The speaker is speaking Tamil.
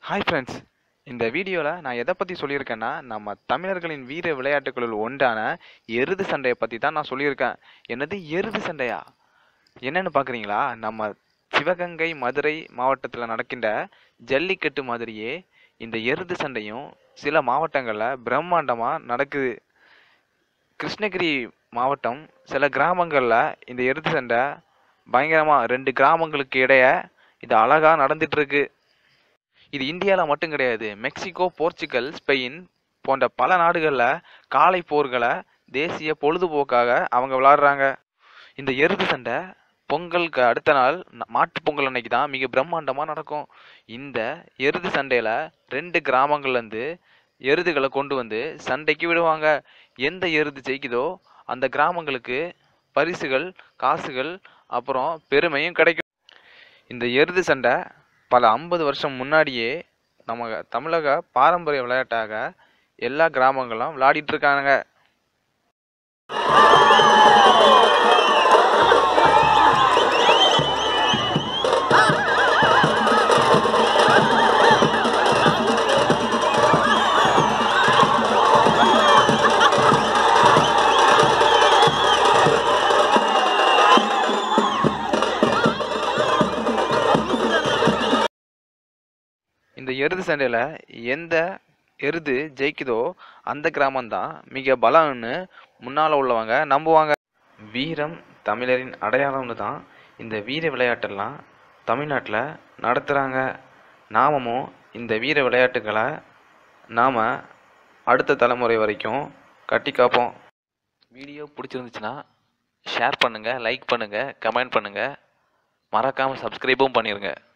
ஹாய் ஃப்ரெண்ட்ஸ் இந்த வீடியோவில் நான் எதை பற்றி சொல்லியிருக்கேன்னா நம்ம தமிழர்களின் வீர விளையாட்டுகளுள் ஒன்றான எருது சண்டையை பற்றி தான் நான் சொல்லியிருக்கேன் என்னது எருது சண்டையா என்னன்னு பார்க்குறீங்களா நம்ம சிவகங்கை மதுரை மாவட்டத்தில் நடக்கின்ற ஜல்லிக்கட்டு மாதிரியே இந்த எருது சண்டையும் சில மாவட்டங்களில் பிரம்மாண்டமாக நடக்குது கிருஷ்ணகிரி மாவட்டம் சில கிராமங்களில் இந்த எருது சண்டை பயங்கரமாக ரெண்டு கிராமங்களுக்கு இடையே இது அழகாக நடந்துட்டு இருக்கு இது இந்தியாவில் மட்டும் கிடையாது மெக்சிகோ போர்ச்சுகல் ஸ்பெயின் போன்ற பல நாடுகளில் காளை போர்களை தேசிய பொழுதுபோக்காக அவங்க விளாடுறாங்க இந்த எருது சண்டை பொங்கலுக்கு அடுத்த நாள் ந- மாட்டுப் பொங்கல் அன்னைக்கு தான் மிக பிரம்மாண்டமாக நடக்கும் இந்த எருது சண்டையில் ரெண்டு கிராமங்கள்லேருந்து எருதுகளை கொண்டு வந்து சண்டைக்கு விடுவாங்க எந்த எருது ஜெயிக்குதோ அந்த கிராமங்களுக்கு பரிசுகள் காசுகள் அப்புறம் பெருமையும் கிடைக்கும் இந்த எருது சண்டை பல ஐம்பது வருஷம் முன்னாடியே நம்ம தமிழக பாரம்பரிய விளையாட்டாக எல்லா கிராமங்களும் விளையாடிட்டு இருக்காங்க இந்த எருது சண்டையில் எந்த எருது ஜெயிக்குதோ அந்த கிராமம்தான் மிக பலம்னு முன்னால் உள்ளவங்க நம்புவாங்க வீரம் தமிழரின் அடையாளம்னு தான் இந்த வீர விளையாட்டெல்லாம் தமிழ்நாட்டில் நடத்துகிறாங்க நாமமும் இந்த வீர விளையாட்டுகளை நாம் அடுத்த தலைமுறை வரைக்கும் கட்டி காப்போம் வீடியோ பிடிச்சிருந்துச்சுன்னா ஷேர் பண்ணுங்கள் லைக் பண்ணுங்கள் கமெண்ட் பண்ணுங்கள் மறக்காமல் சப்ஸ்கிரைபும் பண்ணிடுங்க